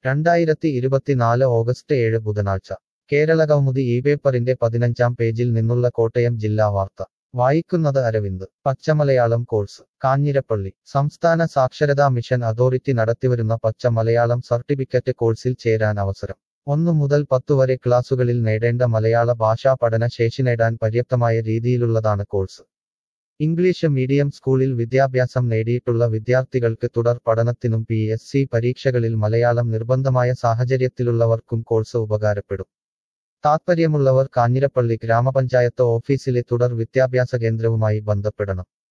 രണ്ടായിരത്തി ഇരുപത്തിനാല് ഓഗസ്റ്റ് ഏഴ് ബുധനാഴ്ച കേരളകൗമുദി ഈ പേപ്പറിന്റെ പതിനഞ്ചാം പേജിൽ നിന്നുള്ള കോട്ടയം ജില്ലാ വാർത്ത വായിക്കുന്നത് അരവിന്ദ് പച്ചമലയാളം കോഴ്സ് കാഞ്ഞിരപ്പള്ളി സംസ്ഥാന സാക്ഷരതാ മിഷൻ അതോറിറ്റി നടത്തിവരുന്ന പച്ചമലയാളം സർട്ടിഫിക്കറ്റ് കോഴ്സിൽ ചേരാൻ അവസരം ഒന്നു മുതൽ പത്തു വരെ ക്ലാസുകളിൽ നേടേണ്ട മലയാള ഭാഷാ പഠന ശേഷി നേടാൻ പര്യാപ്തമായ രീതിയിലുള്ളതാണ് കോഴ്സ് ഇംഗ്ലീഷ് മീഡിയം സ്കൂളിൽ വിദ്യാഭ്യാസം നേടിയിട്ടുള്ള വിദ്യാർത്ഥികൾക്ക് തുടർ പഠനത്തിനും പി എസ് സി പരീക്ഷകളിൽ മലയാളം നിർബന്ധമായ സാഹചര്യത്തിലുള്ളവർക്കും കോഴ്സ് ഉപകാരപ്പെടും താത്പര്യമുള്ളവർ കാഞ്ഞിരപ്പള്ളി ഗ്രാമപഞ്ചായത്ത് ഓഫീസിലെ തുടർ വിദ്യാഭ്യാസ കേന്ദ്രവുമായി ബന്ധപ്പെടണം